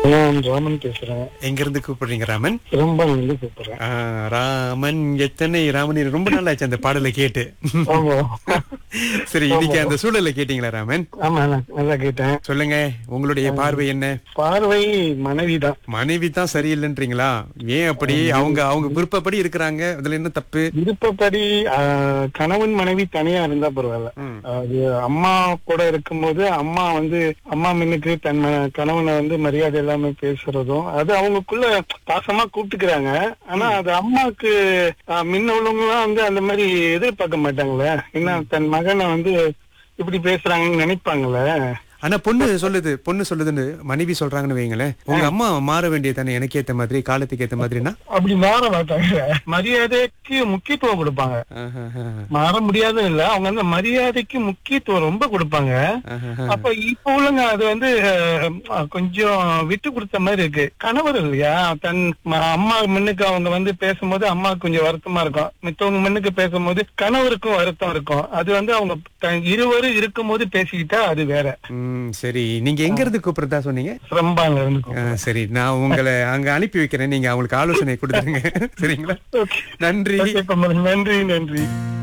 நான் ராமன் பேசுறேன் எங்க இருந்து கூப்பிடுறீங்க ராமன் திரும்பல இருந்து கூப்பிடுறேன் ஆ, ராமன் எத்தனை ராமன் இது ரொம்ப நல்லா ஆச்சு அந்த பாடலை கேட்டு ஆமா சரி இன்னைக்கு அந்த சூழலை கேட்டீங்களா ராமன் ஆமா நான் நல்லா கேட்டேன் சொல்லுங்க உங்களுடைய பார்வை என்ன பார்வை மனைவி தான் மனைவி தான் சரியில்லைன்றீங்களா ஏன் அப்படி அவங்க அவங்க விருப்பப்படி இருக்கிறாங்க அதுல என்ன தப்பு விருப்பப்படி ஆஹ், கணவன் மனைவி தனியா இருந்தா பரவாயில்ல ம். அது அம்மா கூட இருக்கும்போது அம்மா வந்து அம்மா மின்னுக்கு தன் ம- கணவனை வந்து மரியாதை இல்லாம பேசுறதும் அது அவங்களுக்குள்ள பாசமா கூப்பிட்டுக்கிறாங்க ஆனா அது அம்மாக்கு ஆஹ், முன்ன உள்ளவங்கலாம் வந்து அந்த மாதிரி எதிர்பார்க்க மாட்டாங்களே என்ன தன் மகனை வந்து இப்படி பேசுறாங்கன்னு நினைப்பாங்களே ஆனா பொண்ணு சொல்லுது பொண்ணு சொல்லுதுன்னு மனைவி சொல்றாங்கன்னு வைங்களேன் உங்க அம்மா மாற வேண்டியது தானே எனக்கு ஏத்த மாதிரி காலத்துக்கு ஏத்த மாதிரினா அப்படி மாற மாட்டாங்க மரியாதைக்கு முக்கியத்துவம் கொடுப்பாங்க மாற முடியாதும் இல்ல அவங்க வந்து மரியாதைக்கு முக்கியத்துவம் ரொம்ப கொடுப்பாங்க அப்ப இப்ப உள்ளங்க அது வந்து அஹ், கொஞ்சம் விட்டு கொடுத்த மாதிரி இருக்கு கணவர் இல்லையா தன் ம- அம்மா முன்னுக்கு அவங்க வந்து பேசும்போது அம்மாவுக்கு கொஞ்சம் வருத்தமா இருக்கும் மித்தவங்க முன்னுக்கு பேசும்போது கணவருக்கும் வருத்தம் இருக்கும் அது வந்து அவங்க த- இருவரும் இருக்கும்போது பேசிக்கிட்டா அது வேற ம் சரி நீங்க எங்க இருந்து கூப்பிடுறதா சொன்னீங்க ரம்பான்ல இருந்து ஆ, சரி நான் உங்களை அங்க அனுப்பி வைக்கிறேன் நீங்க அவங்களுக்கு ஆலோசனை கொடுத்துருங்க சரிங்களா Okay. நன்றி Okay, கமல். நன்றி நன்றி